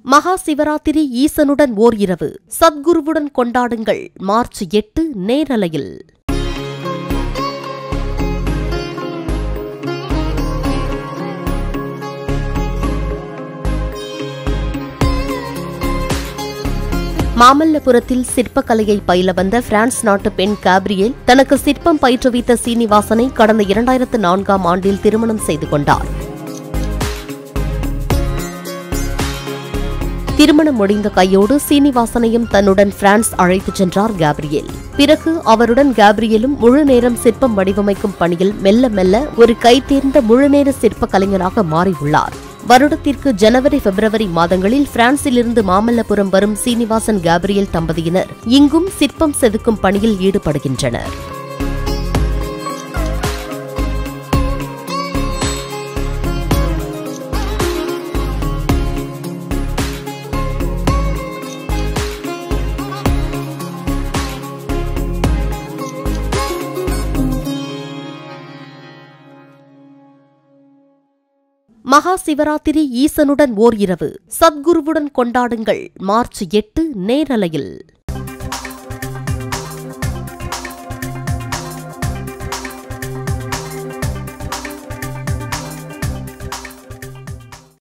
மகா சிவராத்திரி ஈசனுடன் ஓர் இரவு சத்குருவுடன் கொண்டாடுங்கள் மார்ச் எட்டு நேரலையில் மாமல்லபுரத்தில் சிற்பக்கலையை பயில வந்த பிரான்ஸ் நாட்டு பெண் காப்ரியேல் தனக்கு சிற்பம் பயிற்றுவித்த சீனிவாசனை கடந்த இரண்டாயிரத்து நான்காம் ஆண்டில் திருமணம் செய்து கொண்டார் திருமணம் முடிந்த கையோடு சீனிவாசனையும் தன்னுடன் பிரான்ஸ் அழைத்துச் சென்றார் கேப்ரியேல் பிறகு அவருடன் கேப்ரியலும் முழு நேரம் சிற்பம் வடிவமைக்கும் பணியில் மெல்ல மெல்ல ஒரு கைதேர்ந்த முழுநேர சிற்ப கலைஞராக மாறியுள்ளார் வருடத்திற்கு ஜனவரி பிப்ரவரி மாதங்களில் பிரான்சிலிருந்து மாமல்லபுரம் வரும் சீனிவாசன் கேப்ரியல் தம்பதியினர் இங்கும் சிற்பம் செதுக்கும் பணியில் ஈடுபடுகின்றனர் மகா சிவராத்திரி ஈசனுடன் ஓர் இரவு சத்குருவுடன் கொண்டாடுங்கள் மார்ச் எட்டு நேரலையில்